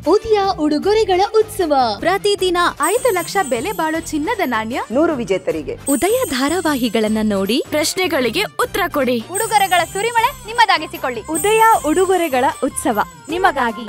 ಉದಯ ಉಡುಗೊರೆಗಳ ಉತ್ಸವ ಪ್ರತಿದಿನ ಐದು ಲಕ್ಷ ಬೆಲೆ ಬಾಳೋ ಚಿನ್ನದ ನಾಣ್ಯ ನೂರು ವಿಜೇತರಿಗೆ ಉದಯ ಧಾರಾವಾಹಿಗಳನ್ನ ನೋಡಿ ಪ್ರಶ್ನೆಗಳಿಗೆ ಉತ್ತರ ಕೊಡಿ ಉಡುಗೊರೆಗಳ ಸುರಿಮಳೆ ನಿಮ್ಮದಾಗಿಸಿಕೊಳ್ಳಿ ಉದಯ ಉಡುಗೊರೆಗಳ ಉತ್ಸವ ನಿಮಗಾಗಿ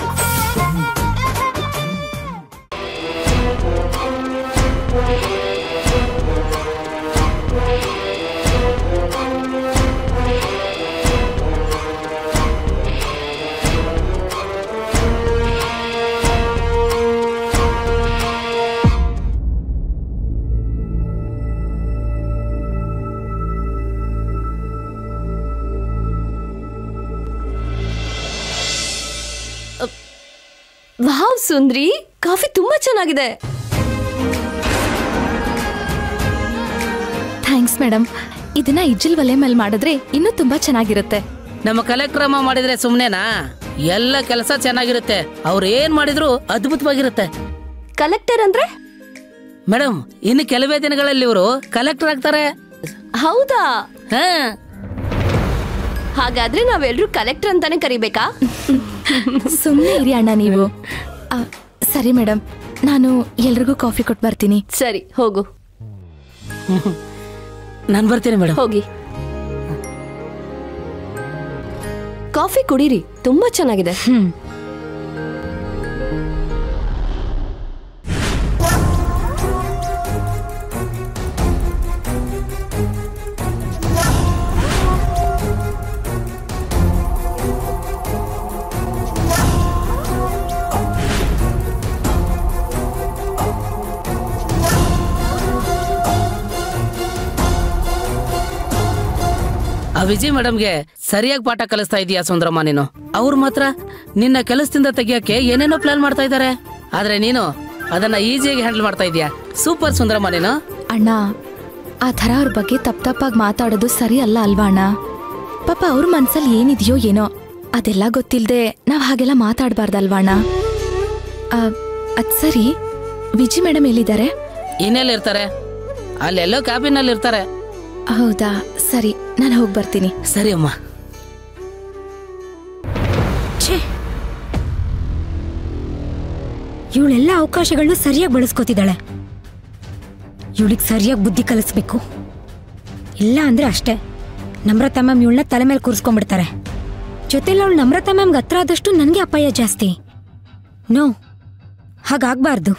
ವಾವ್ ಸುಂದ್ರಿ ಕಾಫಿ ತುಂಬಾ ಚೆನ್ನಾಗಿದೆ ಥ್ಯಾಂಕ್ಸ್ ಮೇಡಮ್ ಇದನ್ನ ಇಜ್ಜಿಲ್ ಒಲೆ ಮೇಲೆ ಮಾಡಿದ್ರೆ ಇನ್ನೂ ತುಂಬಾ ಚೆನ್ನಾಗಿರುತ್ತೆ ನಮ್ಮ ಕಲೆಕ್ರಮ ಮಾಡಿದ್ರೆ ಸುಮ್ನೆನಾ ಎಲ್ಲ ಕೆಲಸ ಚೆನ್ನಾಗಿರುತ್ತೆ ಅವ್ರು ಏನ್ ಮಾಡಿದ್ರು ಅದ್ಭುತವಾಗಿರುತ್ತೆ ಕಲೆಕ್ಟರ್ ಅಂದ್ರೆ ಮೇಡಮ್ ಇನ್ನು ಕೆಲವೇ ದಿನಗಳಲ್ಲಿ ಇವರು ಕಲೆಕ್ಟರ್ ಆಗ್ತಾರೆ ಹೌದಾ ಹಾ ಹಾಗಾದ್ರೆ ನಾವೆಲ್ಲರೂ ಕಲೆಕ್ಟರ್ ಅಂತಾನೆ ಕರಿಬೇಕಾ ಸುಮ್ಮನೆ ಇರಿ ಅಣ್ಣ ನೀವು ಆ, ಸರಿ ಮೇಡಮ್ ನಾನು ಎಲ್ರಿಗೂ ಕಾಫಿ ಕೊಟ್ಟು ಬರ್ತೀನಿ ಸರಿ ಹೋಗು ನಾನು ಬರ್ತೀನಿ ಮೇಡಮ್ ಹೋಗಿ ಕಾಫಿ ಕುಡೀರಿ ತುಂಬಾ ಚೆನ್ನಾಗಿದೆ ಆ ವಿಜಯ್ ಮೇಡಮ್ಗೆ ಸರಿಯಾಗಿ ಪಾಠ ಕಲಿಸ್ತಾ ಇದೀಯಾ ಸುಂದರಮ್ಮ ನೀನು ಅವ್ರು ಮಾತ್ರ ನಿನ್ನ ಕೆಲಸದಿಂದ ತೆಗಿಯಕ್ಕೆ ಏನೇನೋ ಪ್ಲಾನ್ ಮಾಡ್ತಾ ಇದ್ದಾರೆ ಆದ್ರೆ ನೀನು ಅದನ್ನ ಈಸಿಯಾಗಿ ಹ್ಯಾಂಡಲ್ ಮಾಡ್ತಾ ಇದೀಯಾ ಸೂಪರ್ ಸುಂದರಮ್ಮ ನೀನು ಅಣ್ಣ ಆ ಥರ ಅವ್ರ ಬಗ್ಗೆ ತಪ್ಪ ತಪ್ಪಾಗಿ ಮಾತಾಡೋದು ಸರಿ ಅಲ್ಲ ಅಲ್ವಾ ಅಣ್ಣ ಪಾಪ ಅವ್ರ ಮನ್ಸಲ್ಲಿ ಏನಿದೆಯೋ ಏನೋ ಅದೆಲ್ಲ ಗೊತ್ತಿಲ್ಲದೆ ನಾವು ಹಾಗೆಲ್ಲ ಮಾತಾಡಬಾರ್ದಲ್ವಾ ಅಣ್ಣ ಆ, ಅದ್ ಸರಿ ವಿಜಿ ಮೇಡಮ್ ಎಲ್ಲಿದ್ದಾರೆ ಇನ್ನೆಲ್ಲಿ ಇರ್ತಾರೆ ಅಲ್ಲೆಲ್ಲೋ ಕ್ಯಾಬಿನಲ್ಲಿ ಇರ್ತಾರೆ ಹೌದಾ ಸರಿ ನಾನು ಹೋಗಿ ಬರ್ತೀನಿ ಸರಿ ಅಮ್ಮ ಇವಳೆಲ್ಲ ಅವಕಾಶಗಳನ್ನ ಸರಿಯಾಗಿ ಬಳಸ್ಕೊತಿದ್ದಾಳೆ ಇವಳಿಗೆ ಸರಿಯಾಗಿ ಬುದ್ಧಿ ಕಲಿಸ್ಬೇಕು ಇಲ್ಲ ಅಂದ್ರೆ ಅಷ್ಟೇ ನಮ್ರತಾ ಮ್ಯಾಮ್ ಇವಳನ್ನ ತಲೆ ಮೇಲೆ ಕೂರಿಸ್ಕೊಂಡ್ಬಿಡ್ತಾರೆ ಜೊತೆಲಿ ಅವಳು ನಮ್ರತಾ ಮ್ಯಾಮ್ಗೆ ಹತ್ರ ಆದಷ್ಟು ನನಗೆ ಅಪಾಯ ಜಾಸ್ತಿ ನೋ ಹಾಗಾಗ್ಬಾರ್ದು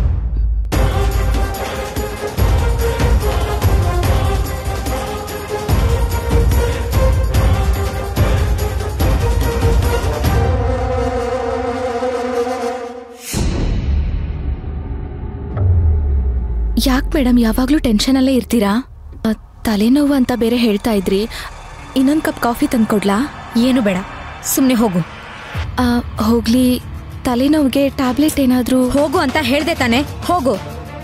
ಯಾಕೆ ಮೇಡಮ್ ಯಾವಾಗಲೂ ಟೆನ್ಷನಲ್ಲೇ ಇರ್ತೀರಾ ಆ, ತಲೆನೋವು ಅಂತ ಬೇರೆ ಹೇಳ್ತಾ ಇದ್ರಿ ಇನ್ನೊಂದು ಕಪ್ ಕಾಫಿ ತಂದ್ಕೊಡ್ಲಾ ಏನು ಬೇಡ ಸುಮ್ಮನೆ ಹೋಗು ಆ, ಹೋಗ್ಲಿ ತಲೆನೋವಿಗೆ ಟ್ಯಾಬ್ಲೆಟ್ ಏನಾದರೂ ಹೋಗು ಅಂತ ಹೇಳ್ದೆ ತಾನೆ ಹೋಗು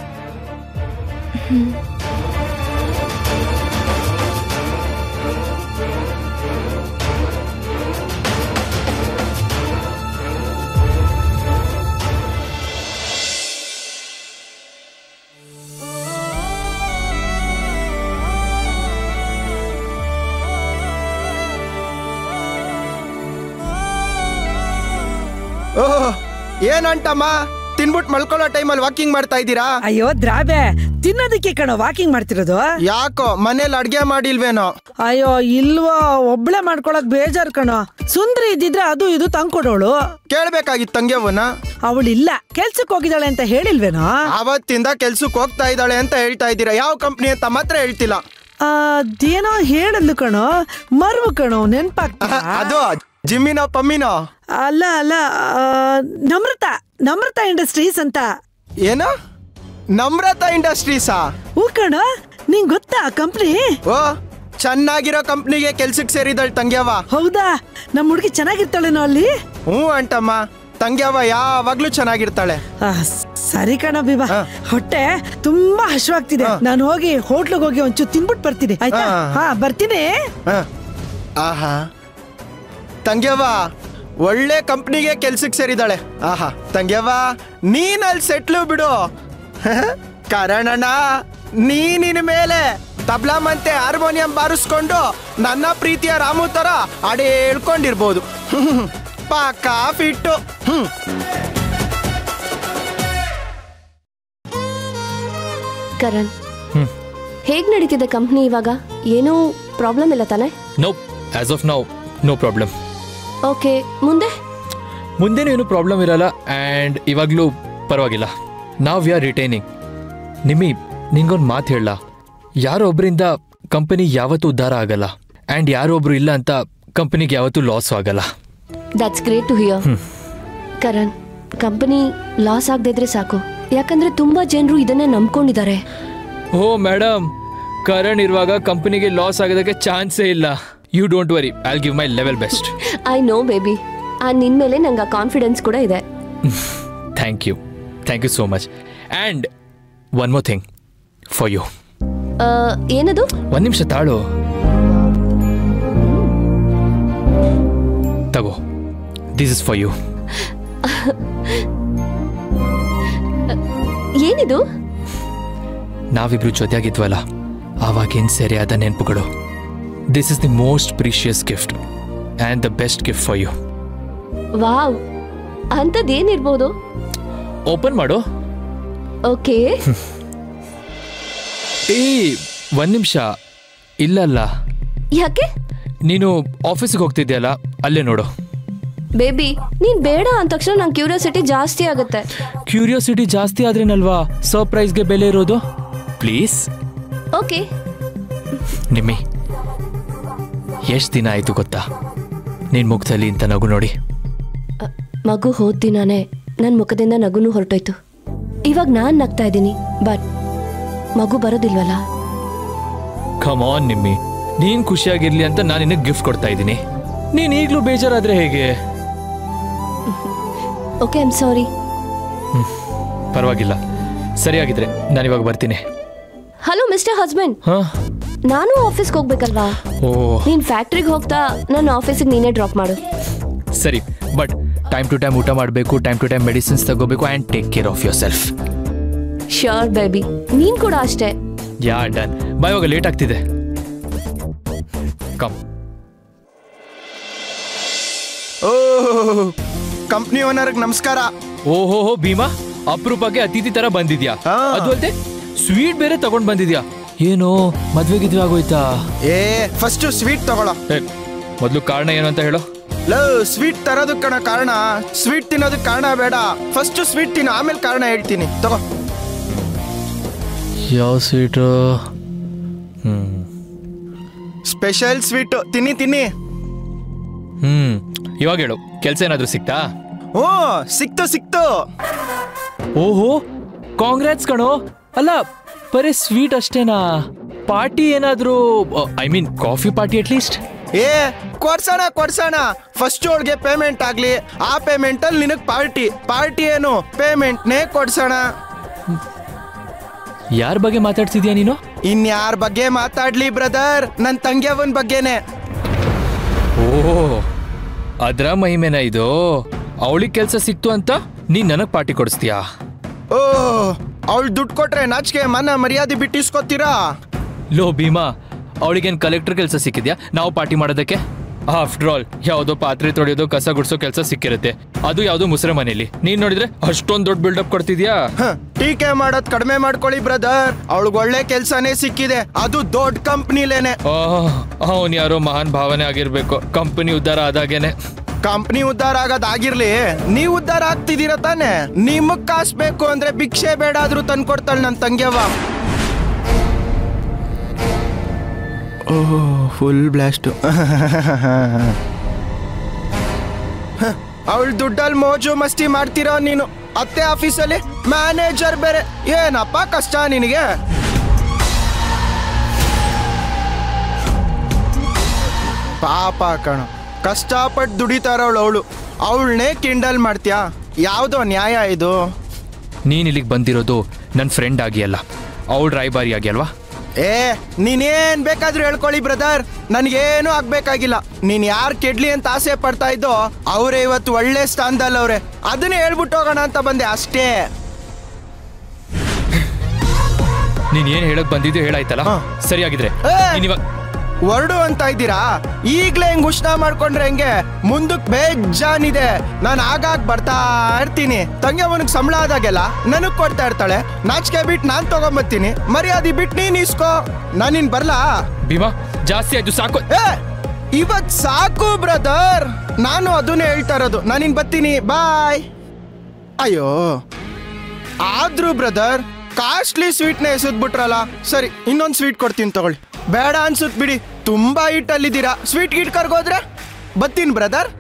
ಓಹ್ ಏನಂಟಮ್ಮ ತಿನ್ಬಿಟ್ಟು ಮಲ್ಕೊಳ್ಳೋ ಟೈಮಲ್ಲಿ ವಾಕಿಂಗ್ ಮಾಡ್ತಾ ಇದ್ದೀರಾ ಅಯ್ಯೋ ದ್ರಾಬೆ ತಿನ್ನೋದಕ್ಕೆ ಕಣ ವಾಕಿಂಗ್ ಮಾಡ್ತಿರೋದು ಯಾಕೋ ಮನೇಲಿ ಅಡ್ಗೆ ಮಾಡಿಲ್ವೇನೋ ಅಯ್ಯೋ ಇಲ್ವೋ ಒಬ್ಳೆ ಮಾಡ್ಕೊಳಕ್ ಬೇಜಾರ್ ಕಣೋ ಸುಂದ್ರಿ ಇದ್ದಿದ್ರೆ ಅದು ಇದು ತಂದ್ಕೊಡೋಳು ಕೇಳ್ಬೇಕಾಗಿತ್ತು ತಂಗ್ಯವನ ಅವಳಿಲ್ಲ ಕೆಲ್ಸಕ್ಕೆ ಹೋಗಿದ್ದಾಳೆ ಅಂತ ಹೇಳಿಲ್ವೇನೋ ಅವತ್ತಿಂದ ಕೆಲ್ಸಕ್ಕೆ ಹೋಗ್ತಾ ಇದ್ದಾಳೆ ಅಂತ ಹೇಳ್ತಾ ಇದ್ದೀರಾ ಯಾವ ಕಂಪ್ನಿ ಅಂತ ಮಾತ್ರ ಹೇಳ್ತಿಲ್ಲ ಅದೇನೋ ಹೇಳಲ್ಲು ಕಣೋ ಮರ್ವು ಕಣೋ ನೆನ್ಪಾಗ್ತಾ ಅದು ಜಿಮ್ಮಿನೋ ಪಮ್ಮಿನೋ ಅಲ್ಲ ಅಲ್ಲ ಆ, ನಮ್ರತ ನಮ್ರತ ಇಂಡಸ್ಟ್ರೀಸ್ ಅಂತ ಏನು ನಮ್ರತ ಇಂಡಸ್ಟ್ರೀಸಾ ಹೂ ಕಣೋ ನಿಂಗ್ ಗೊತ್ತಾ ಕಂಪ್ನಿ ಓ ಚೆನ್ನಾಗಿರೋ ಕಂಪ್ನಿಗೆ ಕೆಲ್ಸಕ್ಕೆ ಸೇರಿದಳ್ ತಂಗ್ಯವ ಹೌದಾ ನಮ್ಮ ಹುಡುಗಿ ಚೆನ್ನಾಗಿರ್ತಾಳೇನೋ ಅಲ್ಲಿ ಹ್ಞೂ ಅಂಟಮ್ಮ ತಂಗ್ಯವ ಯಾವಾಗ್ಲೂ ಚೆನ್ನಾಗಿರ್ತಾಳೆ ಆ, ಸರಿ ಕಣ ಬಿಬಾ ಹಾ. ಹೊಟ್ಟೆ ತುಂಬಾ ಹಶ್ವಾಗ್ತಿದೆ ಹಾ. ನಾನು ಹೋಗಿ ಹೋಟ್ಲಿಗೆ ಹೋಗಿ ಒಂಚೂರು ತಿನ್ಬಿಟ್ಟು ಬರ್ತೀನಿ ಆಯ್ತಾ ಹಾ. ಹಾ ಬರ್ತೀನಿ ಹ. ಆಹಾ ತಂಗ್ಯವ್ವ ಒಳ್ಳೆ ಕಂಪ್ನಿಗೆ ಕೆಲ್ಸಕ್ಕೆ ಸೇರಿದಾಳೆ ಆಹಾ ತಂಗ್ಯವ್ವ ನೀನಲ್ಲಿ ಸೆಟ್ಲು ಬಿಡು ಕಾರಣಣ್ಣ ನೀನಿನ ಮೇಲೆ ತಬ್ಲಾ ಮತ್ತೆ ಹಾರ್ಮೋನಿಯಂ ಬಾರಿಸ್ಕೊಂಡು ನನ್ನ ಪ್ರೀತಿಯ ರಾಮು ತರ ಹಾಡು ಹೇಳ್ಕೊಂಡಿರ್ಬೋದು ಪಕ್ಕಾ ಫಿಟ್ಟು ಹ್ಮ್ ಕರಣ್ ಹ್ಮ್. ಹೇಗ್ ನಡೀತಿದೆ ಕಂಪ್ನಿ ಇವಾಗ ಏನೂ ಪ್ರಾಬ್ಲಮ್ ಇಲ್ಲ ತಾನೆ no as of now no problem okay ಮುಂದೆ ಮುಂದೇನು ಏನು ಪ್ರಾಬ್ಲಮ್ ಇರಲ್ಲ ಆ್ಯಂಡ್ ಇವಾಗಲೂ ಪರವಾಗಿಲ್ಲ ನಾವು ವಿ ಆರ್ ರಿಟೈನಿಂಗ್ ನಿಮ್ಮಿ ನಿಂಗೊಂದು ಮಾತು ಹೇಳಲ್ಲ ಯಾರೋ ಒಬ್ಬರಿಂದ ಕಂಪನಿ ಯಾವತ್ತೂ ಉದ್ಧಾರ ಆಗಲ್ಲ ಆ್ಯಂಡ್ ಯಾರೋ ಒಬ್ರು ಇಲ್ಲ ಅಂತ ಕಂಪನಿಗೆ ಯಾವತ್ತೂ ಲಾಸ್ ಆಗಲ್ಲ that's great to hear Karan company loss ಆಗದಿದ್ರೆ ಸಾಕು ಯಾಕಂದ್ರೆ ತುಂಬಾ ಜನರು ಇದನ್ನೇ ನಂಬ್ಕೊಂಡಿದ್ದಾರೆ ಓ ಮೇಡಮ್ ಕರಣ್ ಇರುವಾಗ ಕಂಪನಿಗೆ ಲಾಸ್ ಆಗೋದಕ್ಕೆ ಚಾನ್ಸೇ ಇಲ್ಲ you don't worry I give my level best I know baby ಆ ನಿನ್ ಮೇಲೆ ನಂಗೆ ಆ ಕಾನ್ಫಿಡೆನ್ಸ್ ಕೂಡ ಇದೆ thank you thank you so much and one more thing for you ಆ, ಏನದು ಒಂದು ನಿಮಿಷ ತಾಳು ತಗೋ ದಿಸ್ ಇಸ್ ಫಾರ್ ಯು ಏನಿದು ನಾವಿಬ್ರು ಜೊತೆಯಾಗಿದ್ವಲ್ಲ ಆವಾಗಿನ ಸರಿಯಾದ ನೆನಪುಗಳು this is the most precious gift and the best gift for you wow ಅಂಥದ್ದೇನಿರ್ಬೋದು ಓಪನ್ ಮಾಡು ಓಕೆ ಏ ಒಂದು ನಿಮಿಷ ಇಲ್ಲಲ್ಲ ಯಾಕೆ ನೀನು ಆಫೀಸಿಗೆ ಹೋಗ್ತಿದ್ಯಲ್ಲ ಅಲ್ಲೇ ನೋಡು ಬೇಬಿ ನೀನ್ ಬೇಡ ಅಂದ ತಕ್ಷಣ ನಂಗೆ ಕ್ಯೂರಿಯಾಸಿಟಿ ಜಾಸ್ತಿ ಆಗುತ್ತೆ ಕ್ಯೂರಿಯಾಸಿಟಿ ಜಾಸ್ತಿ ಆದ್ರೇನಲ್ವಾ ಸರ್ಪ್ರೈಸ್ಗೆ ಬೆಲೆ ಇರೋದು ಪ್ಲೀಸ್ ಓಕೆ ನಿಮ್ಮಿ ಎಷ್ಟು ದಿನ ಆಯಿತು ಗೊತ್ತಾ ನಿನ್ನ ಮುಖದಲ್ಲಿ ಇಂಥ ನಗು ನೋಡಿ ಮಗು ಹೋದ ದಿನಾನೇ ನನ್ನ ಮುಖದಿಂದ ನಗುನು ಹೊರಟೋಯ್ತು ಇವಾಗ ನಾನು ನಗ್ತಾ ಇದ್ದೀನಿ ಬಟ್ ಮಗು ಬರೋದಿಲ್ವಲ್ಲ ಕಮ್ ಆನ್ ನಿಮ್ಮಿ ನೀನ್ ಖುಷಿಯಾಗಿರ್ಲಿ ಅಂತ ನಾನು ನಿನಗೆ ಗಿಫ್ಟ್ ಕೊಡ್ತಾ ಇದ್ದೀನಿ ನೀನ್ ಈಗಲೂ ಬೇಜಾರಾದ್ರೆ ಹೇಗೆ ಓಕೆ ಐಮ್ ಸಾರಿ ಪರವಾಗಿಲ್ಲ ಸರಿಯಾಗಿದ್ರೆ ನಾನು ಇವಾಗ ಬರ್ತೀನಿ ಹಲೋ ಮಿಸ್ಟರ್ ಹಸ್ಬೆಂಡ್ ಹಾ ನಾನು ಆಫೀಸ್ಗೆ ಹೋಗ್ಬೇಕಲ್ವಾ ಓ ನೀನ್ ಫ್ಯಾಕ್ಟ್ರಿಗೆ ಹೋಗ್ತಾ ನನ್ನ ಆಫೀಸಿಗೆ ನೀನೇ ಡ್ರಾಪ್ ಮಾಡು ಸರಿ ಬಟ್ ಟೈಮ್ ಟು ಟೈಮ್ ಊಟ ಮಾಡಬೇಕು ಟೈಮ್ ಟು ಟೈಮ್ ಮೆಡಿಸಿನ್ಸ್ ತಗೋಬೇಕು and take care of yourself sure baby ನೀನ್ ಕೂಡ ಅಷ್ಟೇ ಯಾ ಡನ್ ಬಾಯ್ ಇವಾಗ ಲೇಟ್ ಆಗ್ತಿದೆ ಕಮ್ ಓ ಕಂಪ್ನಿ ಓನರ್ಗೆ ನಮಸ್ಕಾರ ಓಹೋ ಹೋ ಭೀಮಾ ಅಪರೂಪಕ್ಕೆ ಅತಿಥಿ ತರ ಬಂದಿದ್ಯಾ ಹಾ. ಅದು ಅಲ್ಲದೆ ಸ್ವೀಟ್ ಬೇರೆ ತಗೊಂಡ್ ಬಂದಿದ್ಯಾ ಏನು ಮದ್ವೆ ಗಿದ್ವೆ ಆಗೋಯ್ತಾ ಏ ಫಸ್ಟ್ ಸ್ವೀಟ್ ತಗೊಳ ಏ, ಮೊದ್ಲು ಕಾರಣ ಏನು ಅಂತ ಹೇಳು ಲೋ ಸ್ವೀಟ್ ತರೋದಕ್ಕೆ ಕಣ ಕಾರಣ ಸ್ವೀಟ್ ತಿನ್ನೋದಕ್ಕೆ ಕಾರಣ ಬೇಡ ಫಸ್ಟ್ ಸ್ವೀಟ್ ತಿನ್ನು ಆಮೇಲೆ ಕಾರಣ ಹೇಳ್ತೀನಿ ತಗೋ ಯಾವ ಸ್ವೀಟು ಹ್ಮ್ ಸ್ಪೆಷಲ್ ಸ್ವೀಟ್ ತಿನ್ನಿ ತಿನ್ನಿ ಹ್ಮ್ ಇವಾಗ ಹೇಳು ಕೆಲ್ಸ ಏನಾದ್ರೂ ಸಿಕ್ತಾ ಓ ಸಿಕ್ತು ಸಿಕ್ತು ಓಹೋ ಕಾಂಗ್ರಾಟ್ಸ್ ಕಣೋ ಅಲ್ಲ ಬರೀ ಸ್ವೀಟ್ ಅಷ್ಟೇನಾ ಪಾರ್ಟಿ ಏನಾದ್ರೂ I mean coffee party at least ಏ ಕೊಡ್ಸೋಣ ಕೊಡ್ಸೋಣ ಫಸ್ಟ್ ಅವಳಿಗೆ ಪೇಮೆಂಟ್ ಆಗ್ಲಿ ಆ ಪೇಮೆಂಟ್ ಅಲ್ಲಿ ನಿನಗ್ ಪಾರ್ಟಿ ಪಾರ್ಟಿ ಏನು ಪೇಮೆಂಟ್ನೇ ಕೊಡ್ಸೋಣ ಯಾರ ಬಗ್ಗೆ ಮಾತಾಡ್ತಿದ್ಯಾ ನೀನು ಇನ್ಯಾರ ಬಗ್ಗೆ ಮಾತಾಡ್ಲಿ ಬ್ರದರ್ ನನ್ ತಂಗಿಯವನ್ ಬಗ್ಗೆನೆ ಓ ಅದ್ರ ಮಹಿಮೆನ ಇದು ಅವಳಿಗೆ ಕೆಲಸ ಸಿಕ್ತು ಅಂತ ನೀನ್ ನನಗ್ ಪಾರ್ಟಿ ಕೊಡಿಸ್ತೀಯಾ ಓ ಅವಳು ದುಡ್ಡು ಕೊಟ್ರೆ ನಾಚಿಕೆ ಮನ ಮರ್ಯಾದೆ ಬಿಟ್ಟಿಸ್ಕೊತೀರಾ ಲೋ ಭೀಮಾ ಅವಳಿಗೇನ್ ಕಲೆಕ್ಟರ್ ಕೆಲಸ ಸಿಕ್ಕಿದ್ಯಾ ನಾವು ಪಾರ್ಟಿ ಮಾಡೋದಕ್ಕೆ ಆಫ್ಟರ್ ಆಲ್ ಯಾವುದೋ ಪಾತ್ರೆ ತೊಳೆಯೋದು ಕಸ ಗುಡ್ಸೋ ಕೆಲಸ ಸಿಕ್ಕಿರುತ್ತೆ ಅದು ಯಾವುದೋ ಮುಸ್ರೆ ಮನೇಲಿ ನೀನ್ ನೋಡಿದ್ರೆ ಅಷ್ಟೊಂದ್ ದೊಡ್ಡ ಬಿಲ್ಡಪ್ ಕೊಡ್ತಿದ್ಯಾ ಹ, ಟೀಕೆ ಮಾಡೋದ್ ಕಡಿಮೆ ಮಾಡ್ಕೊಳ್ಳಿ ಬ್ರದರ್ ಅವಳಿಗೆ ಒಳ್ಳೆ ಕೆಲ್ಸನೇ ಸಿಕ್ಕಿದೆ ಅದು ದೊಡ್ಡ ಕಂಪ್ನಿಲೇನೆ ಅವನ್ ಯಾರೋ ಮಹಾನ್ ಭಾವನೆ ಆಗಿರ್ಬೇಕು ಕಂಪನಿ ಉದ್ಧಾರ ಆದಾಗೇನೆ ಕಂಪ್ನಿ ಉದ್ಧಾರ ಆಗೋದಾಗಿರ್ಲಿ ನೀವ್ ಉದ್ಧಾರ ಆಗ್ತಿದ್ದೀರ ತಾನೆ ನಿಮಗ್ ಕಾಸ್ ಬೇಕು ಅಂದ್ರೆ ಭಿಕ್ಷೆ ಬೇಡ ಆದ್ರೂ ತಂದ್ಕೊಡ್ತಾಳೆ ನನ್ ತಂಗ್ಯವ್ವ ಓಹ್ ಫುಲ್ ಬ್ಲಾಸ್ಟ್ ಅವಳು ದುಡ್ಡಲ್ಲಿ ಮೋಜು ಮಸ್ತಿ ಮಾಡ್ತೀರೋ ನೀನು ಅತ್ತೆ ಆಫೀಸಲ್ಲಿ ಮ್ಯಾನೇಜರ್ ಬೇರೆ ಏನಪ್ಪ ಕಷ್ಟ ನಿನಗೆ ಪಾಪ ಕಣ ಕಷ್ಟಪಟ್ಟು ದುಡಿತಾರವಳು ಅವಳು ಅವಳನ್ನೇ ಕಿಂಡಲ್ ಮಾಡ್ತೀಯಾ ಯಾವುದೋ ನ್ಯಾಯ ಇದು ನೀನ್ ಇಲ್ಲಿಗೆ ಬಂದಿರೋದು ನನ್ನ ಫ್ರೆಂಡ್ ಆಗಿ ಅಲ್ಲ ಅವಳು ರಾಯಭಾರಿ ಆಗಿ ಅಲ್ವಾ ಏ ನೀನೇನ್ ಬೇಕಾದ್ರೂ ಹೇಳ್ಕೊಳ್ಳಿ ಬ್ರದರ್ ನನ್ಗೇನು ಆಗ್ಬೇಕಾಗಿಲ್ಲ ನೀನ್ ಯಾರ್ ಕೆಡ್ಲಿ ಅಂತ ಆಸೆ ಪಡ್ತಾ ಇದ್ದೋ ಅವರೇ ಇವತ್ತು ಒಳ್ಳೆ ಸ್ಥಾನದಲ್ಲಿ ಅವ್ರೆ ಅದನ್ನೇ ಹೇಳ್ಬಿಟ್ಟು ಹೋಗೋಣ ಅಂತ ಬಂದೆ ಅಷ್ಟೇ ನೀನ್ ಏನ್ ಹೇಳಕ್ ಬಂದಿದ್ಯೋ ಹೇಳಾಯ್ತಲ್ಲ ಹಾ. ಸರಿಯಾಗಿದ್ರೆ ಏ! ನೀನ್ ಇವಾಗ ಹೊರಡು ಅಂತ ಇದ್ದೀರಾ ಈಗ್ಲೇ ಹಿಂಗ್ ಉಷ್ಣ ಮಾಡ್ಕೊಂಡ್ರೆ ಹೆಂಗೆ ಮುಂದಕ್ ಬೇಜಾನಿದೆ ನಾನು ಆಗಾಗ್ ಬರ್ತಾ ಇರ್ತೀನಿ ತಂಗಿ ಅವನಿಗೆ ಸಂಬಳ ಆದಾಗೆಲ್ಲ ನನಗ್ ಕೊಡ್ತಾ ಇರ್ತಾಳೆ ನಾಚಿಕೆ ಬಿಟ್ಟು ನಾನ್ ತಗೊಂಬರ್ತೀನಿ ಮರ್ಯಾದೆ ಬಿಟ್ಟು ನೀನ್ ಇಸ್ಕೋ ನಾನಿನ್ ಬರ್ಲಾ ಭೀಮಾ ಜಾಸ್ತಿ ಆಯ್ತು ಸಾಕು ಏ ಇವತ್ ಸಾಕು ಬ್ರದರ್ ನಾನು ಅದನ್ನೇ ಹೇಳ್ತಾ ಇರೋದು ನಾನಿನ್ ಬರ್ತೀನಿ ಬಾಯ್ ಅಯ್ಯೋ ಆದ್ರೂ ಬ್ರದರ್ ಕಾಸ್ಟ್ಲಿ ಸ್ವೀಟ್ನ ಎಸೆದ್ಬಿಟ್ರಲ್ಲ ಸರಿ ಇನ್ನೊಂದು ಸ್ವೀಟ್ ಕೊಡ್ತೀನಿ ತಗೊಳ್ಳಿ ಬೇಡ ಅನ್ಸುತ್ ಬಿಡಿ ತುಂಬಾ ಹಿಟ್ಟಲ್ಲಿದ್ದೀರಾ ಸ್ವೀಟ್ ಗಿಟ್ ಕರ್ಗೋದ್ರೆ ಬತ್ತೀನಿ ಬ್ರದರ್